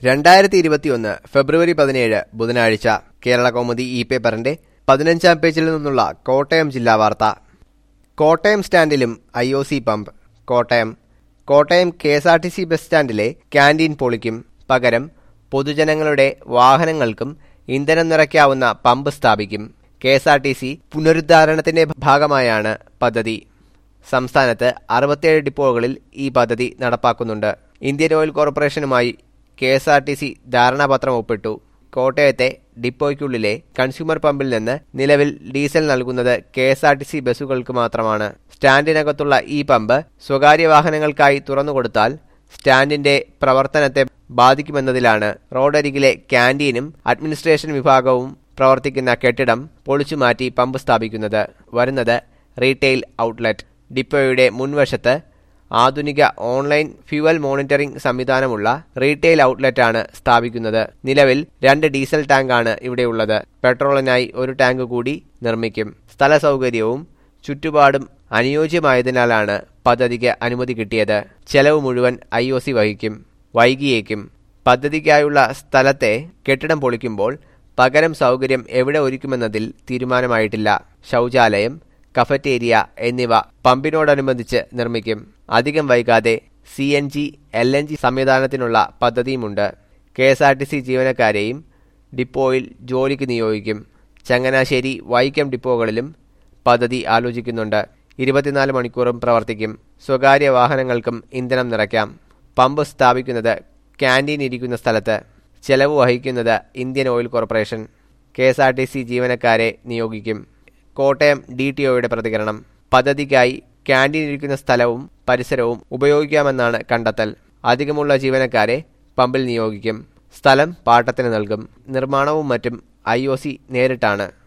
രണ്ടായിരത്തി ഇരുപത്തിയൊന്ന് ഫെബ്രുവരി പതിനേഴ് ബുധനാഴ്ച കേരള കൗമുദി ഇ പേപ്പറിന്റെ പതിനഞ്ചാം പേജിൽ നിന്നുള്ള കോട്ടയം ജില്ലാ വാർത്ത കോട്ടയം സ്റ്റാൻഡിലും I O C pump Kottayam Kottayam K S R T C bus സ്റ്റാൻഡിലെ ക്യാൻറ്റീൻ പൊളിക്കും പകരം പൊതുജനങ്ങളുടെ വാഹനങ്ങൾക്കും ഇന്ധനം നിറയ്ക്കാവുന്ന പമ്പ് സ്ഥാപിക്കും K S R T C പുനരുദ്ധാരണത്തിന്റെ ഭാഗമായാണ് പദ്ധതി സംസ്ഥാനത്ത് അറുപത്തിയേഴ് ഡിപ്പോകളിൽ ഈ പദ്ധതി നടപ്പാക്കുന്നുണ്ട് ഇന്ത്യൻ ഓയിൽ കോർപ്പറേഷനുമായി K S R T C ധാരണാപത്രം ഒപ്പിട്ടു കോട്ടയത്തെ ഡിപ്പോയ്ക്കുള്ളിലെ കൺസ്യൂമർ പമ്പിൽ നിന്ന് നിലവിൽ ഡീസൽ നൽകുന്നത് K S R T C ബസ്സുകൾക്ക് മാത്രമാണ് സ്റ്റാൻഡിനകത്തുള്ള ഈ പമ്പ് സ്വകാര്യ വാഹനങ്ങൾക്കായി തുറന്നുകൊടുത്താൽ സ്റ്റാൻഡിന്റെ പ്രവർത്തനത്തെ ബാധിക്കുമെന്നതിലാണ് റോഡരികിലെ ക്യാന്റീനും അഡ്മിനിസ്ട്രേഷൻ വിഭാഗവും പ്രവർത്തിക്കുന്ന കെട്ടിടം പൊളിച്ചുമാറ്റി പമ്പ് സ്ഥാപിക്കുന്നത് വരുന്നത് റീറ്റെയിൽ ഔട്ട്ലെറ്റ് ഡിപ്പോയുടെ മുൻവശത്ത് ആധുനിക ഓൺലൈൻ ഫ്യുവൽ മോണിറ്ററിംഗ് സംവിധാനമുള്ള റീറ്റെയിൽ ഔട്ട്ലെറ്റാണ് സ്ഥാപിക്കുന്നത് നിലവിൽ രണ്ട് ഡീസൽ ടാങ്കാണ് ഇവിടെയുള്ളത് പെട്രോളിനായി ഒരു ടാങ്ക് കൂടി നിർമ്മിക്കും സ്ഥല സൗകര്യവും ചുറ്റുപാടും അനുയോജ്യമായതിനാലാണ് പദ്ധതിക്ക് അനുമതി കിട്ടിയത് ചെലവ് മുഴുവൻ ഐ ഒ സി വഹിക്കും വൈകിയേക്കും പദ്ധതിക്കായുള്ള സ്ഥലത്തെ കെട്ടിടം പൊളിക്കുമ്പോൾ പകരം സൗകര്യം എവിടെ ഒരുക്കുമെന്നതിൽ തീരുമാനമായിട്ടില്ല ശൗചാലയം കഫറ്റേരിയ എന്നിവ പമ്പിനോടനുബന്ധിച്ച് നിർമ്മിക്കും അധികം വൈകാതെ C N G L N G സംവിധാനത്തിനുള്ള പദ്ധതിയുമുണ്ട് K S R T C ജീവനക്കാരെയും ഡിപ്പോയിൽ ജോലിക്ക് നിയോഗിക്കും ചങ്ങനാശ്ശേരി വൈക്കം ഡിപ്പോകളിലും പദ്ധതി ആലോചിക്കുന്നുണ്ട് ഇരുപത്തിനാല് മണിക്കൂറും പ്രവർത്തിക്കും സ്വകാര്യ വാഹനങ്ങൾക്കും ഇന്ധനം നിറയ്ക്കാം പമ്പ് സ്ഥാപിക്കുന്നത് ക്യാൻറ്റീൻ ഇരിക്കുന്ന സ്ഥലത്ത് ചെലവ് വഹിക്കുന്നത് Indian oil corporation K S R T C ജീവനക്കാരെ നിയോഗിക്കും കോട്ടയം ഡി ടി ഒയുടെ പ്രതികരണം പദ്ധതിക്കായി ക്യാൻറ്റീൻ ഇരിക്കുന്ന സ്ഥലവും പരിസരവും ഉപയോഗിക്കാമെന്നാണ് കണ്ടെത്തൽ അധികമുള്ള ജീവനക്കാരെ പമ്പിൽ നിയോഗിക്കും സ്ഥലം പാട്ടത്തിന് നൽകും നിർമ്മാണവും മറ്റും ഐ നേരിട്ടാണ്